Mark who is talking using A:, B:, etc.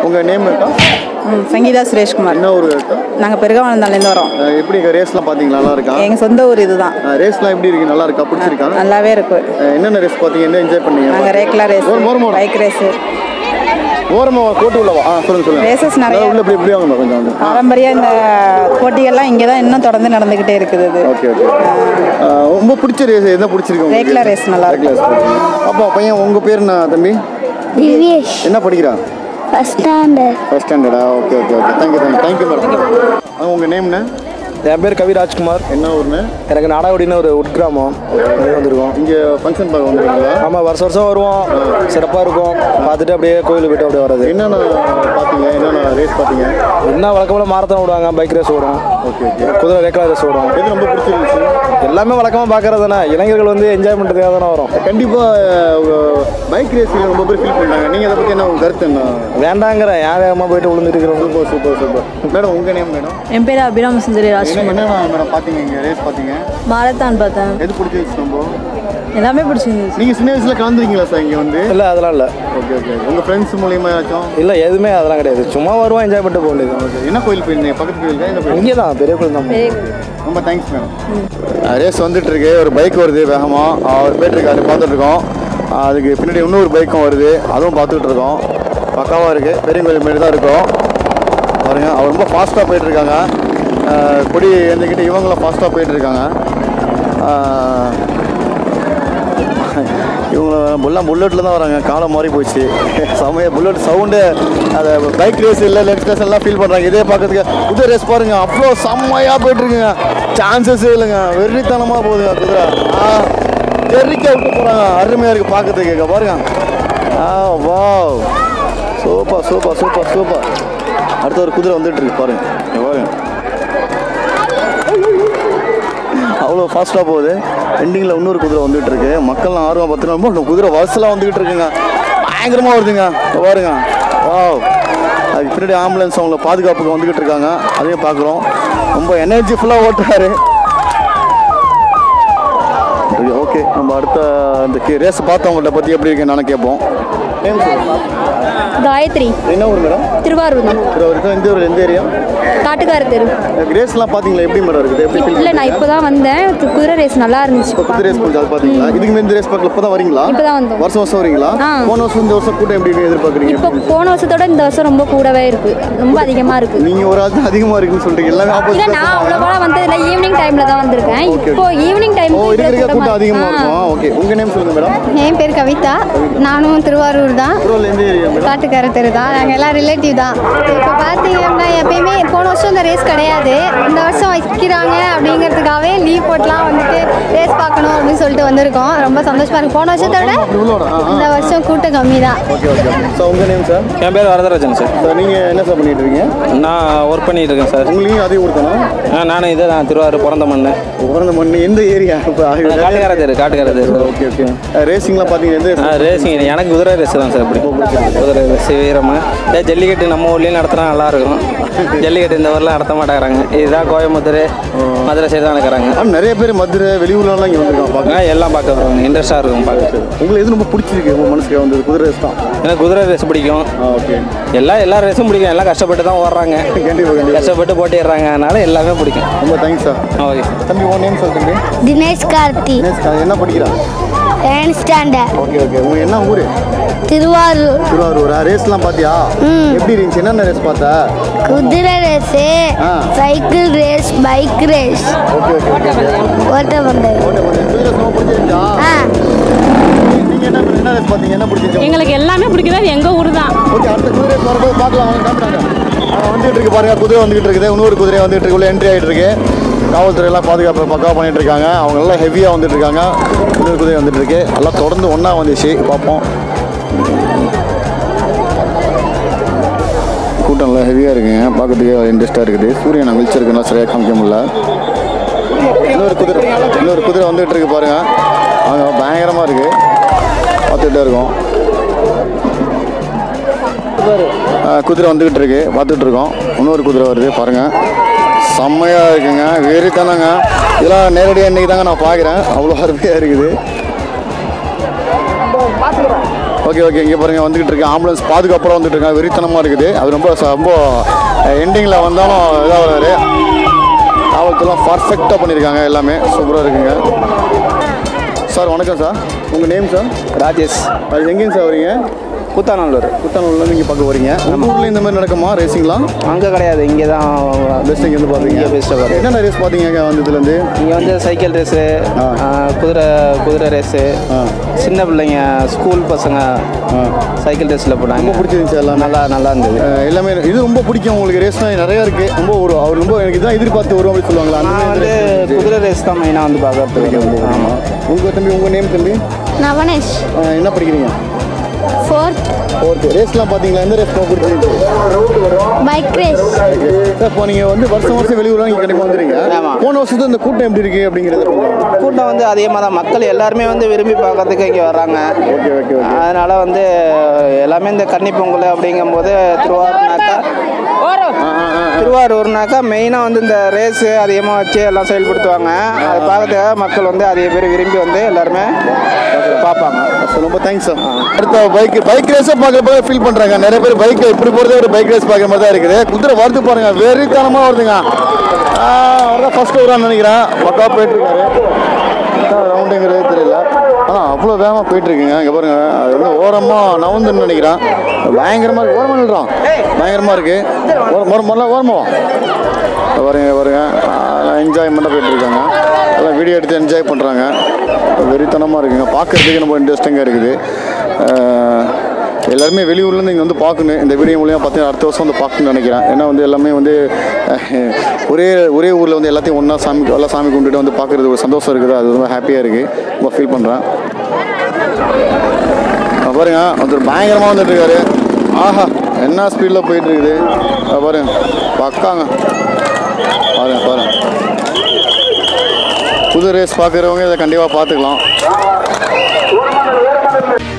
A: உங்கள் நேம் இருக்கா
B: ம் சங்கீதா சுரேஷ்குமார்
A: என்ன ஊர் இருக்கா
B: நாங்கள் பெருகாவளந்தாலேருந்து வரோம்
A: அஹ் எப்படி ரேஸ்லாம் பார்த்தீங்களா நல்லா இருக்கா
B: எங்கள் சொந்த ஊர் இதுதான்
A: ரேஸ்லாம் எப்படி இருக்கு நல்லா இருக்கா பிடிச்சிருக்கா
B: நல்லாவே இருக்கு
A: அஹ் என்னென்ன ரேஸ் பார்த்தீங்க என்ன என்ஜாய் பண்ணீங்க
B: நாங்கள் ரேக்லா ரேஸ்
A: ஓரம் ஓரமா வா.
B: பைக் ரேஸு
A: ஓரமா வா, கோட்டு உள்ளவா ஆ சொல்லுங்க சொல்லுங்க
B: Races நிறைய
A: அதாவது உள்ள இப்படி இப்படி வாங்க கொஞ்சம் வந்து
B: பாரம்பரிய இந்த போட்டிகள்லாம் இங்கே தான் இன்னும் தொடர்ந்து நடந்துக்கிட்டே இருக்குது இது
A: ஓகே ஓகே ரொம்ப பிடிச்ச ரேஸ் என்ன பிடிச்சிருக்கு உங்களுக்கு?
B: ரேக்லா ரேஸ் நல்லா
A: ரேக்லா ரேஸ் பிடிச்சிருக்கு. அப்பா பையன் உங்கள் பேர் என்ன தம்பி
C: திவ்யேஷ்
A: என்ன படிக்கிறான்
C: ஃபஸ்ட் ஸ்டாண்டர்ட்
A: ஃபர்ஸ்ட் ஸ்டாண்டர்டா okay okay okay thank you thank you thank you madam உங்கள் நேம்ண்ணே
D: என் பேர் கவி ராஜ்குமார்
A: என்ன ஊர்ண்ணே
D: எனக்கு நாடாவடின்னு ஒரு உட்கிராமம் இங்கே வந்திருக்கோம்
A: இங்கே ஃபங்க்ஷன் பார்க்க வந்துருக்கீங்களா
D: ஆமாம் வருஷம் வருஷம் வருவோம் சிறப்பாக இருக்கும் பார்த்துட்டு அப்படியே கோயிலுக்கு போயிட்டு அப்படியே வர்றது
A: என்னென்ன பார்த்தீங்க என்னென்ன ரேஸ் பார்த்தீங்க
D: என்ன வழக்கமாக மாரத்தான் விடுவாங்க பைக் ரேஸ் ஓடும்
A: ஓகே ஓகே
D: குதிரை ரேக்லா ரேஸ் ஓடும்
A: எது ரொம்ப பிடிச்சிருந்துச்சு
D: எல்லாமே வழக்கமாக பார்க்கறது தானே இளைஞர்கள் வந்து என்ஜாய் பண்ணுறதுக்காக தானே வரும்
A: கண்டிப்பாக பைக் ரேஸில் ரொம்ப பேர் ஃபீல் பண்ணுறாங்க நீங்கள் அதை பற்றி என்ன உங்கள் கருத்து என்ன
D: வேண்டாங்கிற ஏன் வேகமாக போயிட்டு விழுந்துட்டு இருக்கிறோம்
A: சூப்பர் சூப்பர் சூப்பர் மேடம் உங்கள் நேம் மேடம்
E: என் பேர் அபிராம சுந்தரி
A: என்ன
E: ராஜ்குமார்
A: என்னென்ன மேடம் பார்த்தீங்க இங்கே ரேஸ் பார்த்தீங்க
E: மாரத்தான் பார்த்தேன்
A: எது பிடிச்சிருச்சு ரொம்ப
E: எல்லாமே பிடிச்சிருந்துச்சு
A: நீங்கள் சின்ன வயசில் கலந்துருக்கீங்களா சார் இங்கே வந்து
D: இல்லை அதெல்லாம் இல்லை
A: ஓகே ஓகே உங்கள் ஃப்ரெண்ட்ஸ் மூலியமாக ஏதாச்சும்
D: இல்லை எதுவுமே அதெல்லாம் கிடையாது சும்மா வருவோம் என்ஜாய் பண்ணிட்டு போக வேண்டியது
A: ஓகே என்ன கோயில் போயிருந்தீங்க பக்கத்து கோயிலுக்கா இந்த கோயில்
D: இங்கே தான் பெரிய கோயில் தான்
A: ரொம்ப தேங்க்ஸ் மேடம் ரேஸ் வந்துட்டு இருக்கு ஒரு பைக் வருது வேகமாக அவர் போயிட்டு இருக்காரு பார்த்துட்டு இருக்கோம் அதுக்கு பின்னாடி இன்னொரு பைக்கும் வருது அதுவும் பார்த்துட்டு இருக்கோம் பக்காவாக இருக்கு பெரிய கோயில் மாரி தான் இருக்கும் பாருங்க அவர் ரொம்ப ஃபாஸ்ட்டாக போயிட்டு இருக்காங்க ஆஹ் கொடி எந்தக்கிட்ட இவங்களும் ஃபாஸ்ட்டாக போயிட்டு இருக்காங்க ஆஹ் இவங்க எல்லாம் புல்லட்டில் தான் வராங்க காலம் மாறி போச்சு செமைய புல்லட் சவுண்டு அதை பைக் ரேஸ் இல்லை லெக்ஸ் ரேஸ் எல்லாம் ஃபீல் பண்ணுறாங்க இதே பார்க்கறதுக்கு குதிரை ரேஸ் பாருங்க அவ்வளோ செம்மையாக போயிட்டுருக்குங்க சான்சஸே இல்லைங்க வெறித்தனமாக போகுதுங்க குதிரை ஆ தெறிக்க விட்டு போகிறாங்க அருமையாக இருக்குது பார்க்கறதுக்கு இங்க பாருங்க ஆ வா சூப்பர் சூப்பர் சூப்பர் சூப்பர் அடுத்த ஒரு குதிரை வந்துட்டு இருக்கு பாருங்க இங்க பாருங்க அவ்வளோ ஃபாஸ்ட்டாக போகுது எண்டிங்கில் இன்னொரு குதிரை வந்துகிட்டு இருக்கு மக்கள்லாம் ஆர்வம் பார்த்துட்டு ரொம்ப குதிரை வரிசலாக வந்துகிட்டு இருக்குங்க பயங்கரமாக வருதுங்க இங்க பாருங்க வா அதுக்கு பின்னாடி ஆம்புலன்ஸ் அவங்கள பாதுகாப்புக்கு வந்துகிட்டு இருக்காங்க அதையும் பார்க்குறோம் ரொம்ப எனர்ஜி ஃபுல்லாக ஓட்டுறாரு ஓகே நம்ம அடுத்த அந்த ரேஸ் பார்த்தவங்கள்ட்ட பற்றி எப்படி இருக்குன்னு நானும் கேட்போம் நேம் சொல்லுங்க.
E: காயத்ரி
A: என்ன ஊர் மேடம்
E: திருவாரூர் தான்
A: வரைக்கும் எந்த ஊர் எந்த ஏரியா
E: காட்டுக்கார தெரு
A: ரேஸ்லாம் பார்த்தீங்களா எப்படி மேடம் இருக்குது எப்படி feel
E: இல்லை நான்
A: பண்றீங்க?
E: இப்போ தான் வந்தேன் து- குதிரை ரேஸ் நல்லா இருந்துச்சு
A: இப்போ குதிரை ரேஸ் கொஞ்சம் அது பார்த்தீங்களா இதுக்கு முன்னாடி இந்த ரேஸ் பார்க்கல இப்போ தான் வரீங்களா
E: இப்போ தான் வந்தோம்
A: வருஷம் வருஷம் வரீங்களா
E: ஆ.
A: போன வருஷம் இந்த வருஷம் கூட்டம் எப்படி இருக்கு எதிர்பார்க்குறீங்க
E: இப்போ போன வருஷத்தோட இந்த வருஷம் ரொம்ப கூடவே இருக்கு ரொம்ப அதிகமாக இருக்கு
A: நீங்க ஒரு ஆள் தான் அதிகமா இருக்குன்னு சொல்றீங்க எல்லாமே
E: இல்லை
A: ஆப்போசிட்
E: நான் அவ்வளோவா வந்ததில்ல ஈவினிங் டைமில் தான் வந்திருக்கேன்
A: Okay.
E: இப்போ ஈவினிங் டைம்
A: ஓ இருக்க இருக்க கூட்டம் அதிகமா இருக்கும் ஓகே உங்க நேம் சொல்லுங்க மேடம்
C: என் பேர் கவிதா நானும் திருவாரூர் தான்
A: திருவள்ளூர் எந்த ஏரியா மேடம்
C: காட்டுக்கார தெரு தான் நாங்கள் எல்லாம் ரிலேட்டிவ் தான் இப்போ பார்த்தீங்கன்னா எப்பயுமே போன வருஷம் இந்த ரேஸ் கிடையாது இந்த வருஷம் வைக்கிறாங்க அப்படிங்கிறதுக்காகவே லீவ் போட்டுலாம் வந்துட்டு ரேஸ் பார்க்கணும் அப்படின்னு சொல்லிட்டு வந்திருக்கோம் ரொம்ப சந்தோஷமா இருக்கு போன வருஷத்தை விட
A: அப்படி உள்ளோட ஆ
C: இந்த வருஷம் கூட்டம் கம்மி தான்
A: ஓகே ஓகே சார் உங்க நேம் சார்
D: என் பேர் வரதராஜன் சார்
A: சார் நீங்க என்ன சார் பண்ணிட்டு இருக்கீங்க
D: நான் ஒர்க் பண்ணிட்டு இருக்கேன் சார்
A: உங்களையும் அதே ஊர்த்தானா
D: ஆ, நானும் இதே தான் திருவாரூர் பிறந்த மண்ணு
A: பிறந்த மண்ணு எந்த ஏரியா இப்போ
D: காட்டுக்கார தெரு காட்டுக்கார தெரு
A: ஓகே ஓகே ரேசிங்லாம் பார்த்தீங்கன்னா எந்த
D: ஆ ரேசிங் எனக்கு குதிரை ரேஸ் தான் சார் இப்படி குதிரை ரேஸ் வீரமாக இதே ஜல்லிக்கட்டு நம்ம ஊர்லேயும் நடத்தினா நல்லா இருக்கும் ஜல்லிக்கட்டு இந்த ஊரில் நடத்த மாட்டேங்கிறாங்க இதுதான் கோயம்புத்தூர் மதுரை சைடு தான் நடக்கிறாங்க
A: ஆனா நிறைய பேர் மதுரை வெளியூர்லாம் இங்கே வந்திருக்காங்க பார்க்க
D: ஆ, எல்லாம் பார்க்க வருவாங்க இன்ட்ரெஸ்டாக இருக்கும் பார்க்க
A: உங்களுக்கு எது ரொம்ப பிடிச்சிருக்கு உங்க மனசுக்கு வந்து குதிரை ரேஸ் தான்
D: எனக்கு குதிரை ரேஸ் பிடிக்கும்
A: ஆ ஓகே
D: எல்லா எல்லா ரேஸும் பிடிக்கும் எல்லாம் கஷ்டப்பட்டு தான் ஓடுறாங்க
A: கண்டிப்பாக கண்டிப்பாக
D: கஷ்டப்பட்டு போட்டிடுறாங்க அதனால எல்லாமே பிடிக்கும்
A: ரொம்ப தேங்க்ஸ் சார்
D: ஓகே
A: தம்பி உன் நேம் சொல் தம்பி
C: தினேஷ் கார்த்தி
A: தினேஷ், என்ன படிக்கிறா
C: டென்த் ஸ்டாண்டர்ட்
A: ஓகே ஓகே உங்க என்ன ஊர்
C: திருவாரூர்
A: திருவாரூரா ரேஸ்லாம் பார்த்தியா எப்படி இருந்துச்சு என்னென்ன ரேஸ் பார்த்தா
C: குதிரை ரேஸு
A: ஆ.
C: Cycle race bike race
A: okay okay okay
C: ஓட்ட பந்தயம்
A: ஓகே ஓகே குதிரை சும்மா பிடிச்சிருச்சா
C: ஆ
A: நீங்க என்ன என்ன ரேஸ் பார்த்தீங்க என்ன பிடிச்சிருச்சு
E: எங்களுக்கு எல்லாமே பிடிக்குது அது எங்கள் ஊர் தான்
A: ஓகே அடுத்த குதிரை ரேஸ் வரும்போது பார்க்கலாம் வாங்க காட்டுறாங்க அங்கே வந்துட்டு இருக்கு பாருங்க குதிரை வந்துகிட்டு இருக்குது இன்னொரு குதிரை வந்துட்டு இருக்கு உள்ள என்ட்ரி ஆகிட்டு இருக்கு காவல்துறை எல்லாம் பாதுகாப்பு பக்காவாக பண்ணிட்டு இருக்காங்க அவங்க எல்லாம் ஹெவியாக வந்துட்டு இருக்காங்க இன்னொரு குதிரை வந்துட்டு இருக்கு எல்லாம் தொடர்ந்து ஒன்றா வந்துச்சு பார்ப்போம் கூட்டம் நல்லா ஹெவியாக இருக்குங்க பார்க்கறதுக்கே இன்ட்ரெஸ்ட்டாக இருக்குது சூரியன் அழிச்சிருக்குன்னா சரியாக காமிக்க முடியல இன்னொரு குதிரை இன்னொரு குதிரை வந்துட்டு இருக்கு பாருங்க அங்கே பயங்கரமாக இருக்கு பார்த்துக்கிட்டே இருக்கோம் ஆ, குதிரை வந்துக்கிட்டு இருக்கு பார்த்துட்டு இருக்கோம் இன்னொரு குதிரை வருது பாருங்க செம்மையாக இருக்குங்க வெறித்தனங்க இதெல்லாம் நேரடியாக இன்னைக்கு தாங்க நான் பார்க்குறேன் அவ்வளோ அருமையாக இருக்குது ஓகே ஓகே இங்கே பாருங்க வந்துகிட்டு இருக்கு ஆம்புலன்ஸ் பாதுகாப்போட வந்துட்டு இருக்காங்க வெறித்தனமாக இருக்குது அது ரொம்ப ச- ரொம்ப எண்டிங்கில் வந்தாலும் இதாக வராரு காவல்துறைலாம் பர்ஃபெக்டாக பண்ணியிருக்காங்க எல்லாமே சூப்பராக இருக்குங்க சார் வணக்கம் சார் உங்கள் நேம் சார்
D: ராஜேஷ்
A: அது எங்கேங்க சார் வரீங்க
D: கூத்தாநல்லூர்
A: புத்தானூர்லேருந்து இங்கே பார்க்க வரீங்க நம்ம ஊரில் இந்த மாதிரி நடக்குமா ரேசிங்லாம்
D: அங்கே கிடையாது இங்கே தான்
A: பெஸ்ட் இங்கேருந்து பார்ப்பீங்க
D: இங்கே best ஆ பார்ப்போம்.
A: என்னென்ன ரேஸ் பார்த்தீங்க வந்ததுலேருந்து
D: இங்கே வந்து சைக்கிள் ரேஸு குதிரை குதிரை ரேஸு
A: ஆ.
D: சின்ன பிள்ளைங்க ஸ்கூல் பசங்க சைக்கிள் ரேஸில் போனாங்க
A: ரொம்ப பிடிச்சிருந்துச்சு எல்லாமே
D: நல்லா நல்லா இருந்தது
A: அஹ் எல்லாமே இது ரொம்ப பிடிக்கும் உங்களுக்கு ரேஸ்னா நிறைய இருக்கு ரொம்ப ஒரு அவர் ரொம்ப எனக்கு இதான் எதிர்பார்த்து வரும் அப்படின்னு சொல்லுவாங்களா அந்த
D: நான்
A: மாதிரி
D: வந்து
A: race இருந்துச்சு.
D: குதிரை ரேஸ் தான் மெயினாக வந்து பார்க்கறது ஆமாம்
A: உங்க தம்பி உங்க நேம் தம்பி
C: நவனேஷ்
A: அஹ் என்ன படிக்கிறீங்க
C: ஃபோர்த்
A: ஓகே ரேஸ்லாம் பார்த்தீங்களா எந்த ரேஸ் ரொம்ப பிடிச்சிருந்துச்சு
C: பைக் ரேஸ்
A: சார் இப்போ நீங்கள் வந்து வருஷம் வருஷம் வெளியூர்லாம் நீங்கள் கண்டிப்பாக வந்துறீங்க
D: ஆமா.
A: போன வருஷத்து இந்த கூட்டம் எப்படி இருக்கு அப்படிங்கிறத கொஞ்சம்
D: கூட்டம் வந்து அதிகமாக தான் மக்கள் எல்லாருமே வந்து விரும்பி பார்க்கறதுக்கு இங்கே வர்றாங்க
A: ஓகே ஓகே ஓகே
D: அதனால வந்து எல்லாமே இந்த கன்னி பொங்கல் அப்படிங்கும்போது திருவாரூர்னாக்கா திருவாரூர்னாக்கா மெயினாக வந்து இந்த ரேஸு அதிகமாக வச்சு எல்லாம் செயல்படுத்துவாங்க அதை பார்க்கறதுக்காக மக்கள் வந்து அதிக பேர் விரும்பி வந்து எல்லாருமே பார்ப்பாங்க
A: சார் ரொம்ப தேங்க்ஸ் சார் அடுத்த பைக் பைக் ரேஸை பார்க்குறப்ப ஃபீல் பண்ணுறாங்க நிறைய பேர் பைக் இப்படி போகிறதே ஒரு பைக் ரேஸ் பார்க்குற மாதிரி தான் இருக்குது குதிரை வருது பாருங்க வெறித்தனமாக வருதுங்க அவர்தான் ஃபர்ஸ்ட் வரான்னு நினைக்கிறேன் பக்கா போயிட்டு இருக்காரு ரவுண்டுங்கிறது தெரியல ஆனால் அவ்வளோ வேகமாக போயிட்டு இருக்குங்க இங்கே பாருங்க அது வந்து ஓரமாக நவுந்துன்னு நினைக்கிறேன் பயங்கரமாக இருக்கு ஓரமாக நில்றான் பயங்கரமாக இருக்கு ஓரம் ஓரம் ஓரமாக ஓரமாக வருங்க வருங்க என்ஜாய்மெண்ட்டாக போயிட்டு இருக்காங்க எல்லாம் வீடியோ எடுத்து என்ஜாய் பண்ணுறாங்க வெறித்தனமாக இருக்குங்க பார்க்குறதுக்கு ரொம்ப இன்ட்ரெஸ்டிங்காக இருக்குது அஹ், எல்லாருமே வெளியூர்லேருந்து இங்கே வந்து பார்க்கணும் இந்த வீடியோ மூலியமாக பார்த்தீங்கன்னா அடுத்த வருஷம் வந்து பார்க்கணும்னு நினைக்கிறேன் ஏன்னா வந்து எல்லாமே வந்து அஹ், ஒரே ஒரே ஊரில் வந்து எல்லாத்தையும் ஒன்றா சாமி எல்லாம் சாமி கும்பிட்டுட்டு வந்து பார்க்குறது ஒரு சந்தோஷம் இருக்குது அது ரொம்ப ஹாப்பியாக இருக்குது ரொம்ப ஃபீல் பண்ணுறேன் பாருங்க ஒருத்தர் பயங்கரமாக வந்துட்டு இருக்காரு ஆஹா என்ன ஸ்பீடில் போயிட்டு இருக்குது அஹ் பாருங்க பக்காங்க பாருங்க பாருங்க புது ரேஸ் பார்க்குறவங்க இதை கண்டிப்பாக பார்த்துக்கலாம்